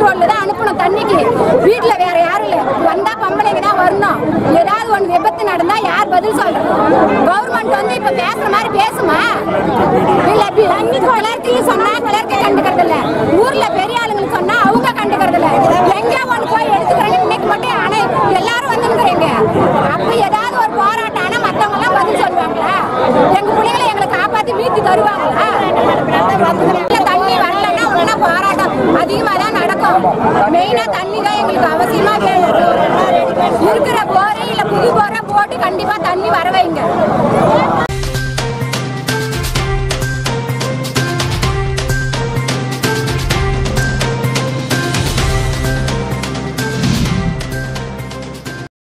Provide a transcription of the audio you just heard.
ரோட்ல தான் அனுப்பணும் தண்ணிக்கு வீட்டுல வேற யாரும் இல்ல வந்தா பொம்பளைங்க தான் வரணும் ஏதாவது ஒண்ணு விபத்து நடந்தா யார் பதில் சொல்றது கவர்மெண்ட் வந்து இப்ப பேசுற மாதிரி பேசுமா இல்ல தண்ணி கிளர்க்கு சொன்னா கிளர்க்க கண்டுக்கிறது இல்ல ஊர்ல பெரிய ஆளுங்களுக்கு சொன்னா அவங்க கண்டுக்கிறது இல்ல எங்க ஒண்ணு போய் எடுத்துக்கிறேன்னு இன்னைக்கு மட்டும் ஆனா எல்லாரும் வந்துருக்கிறீங்க அப்ப ஏதாவது ஒரு போராட்டம் ஆனா மத்தவங்க எல்லாம் பதில் சொல்லுவாங்களா எங்க பிள்ளைகளை எங்களை காப்பாத்தி வீட்டுக்கு தருவாங்களா இல்ல, தண்ணி வரலன்னா உடனே போராட்டம் அதிகமா தான் நடக்கும் மெயினா தண்ணி தான் எங்களுக்கு அவசியமா வேணும் இருக்கிற போரே இல்ல புது போரா போட்டு கண்டிப்பா தண்ணி வர வைங்க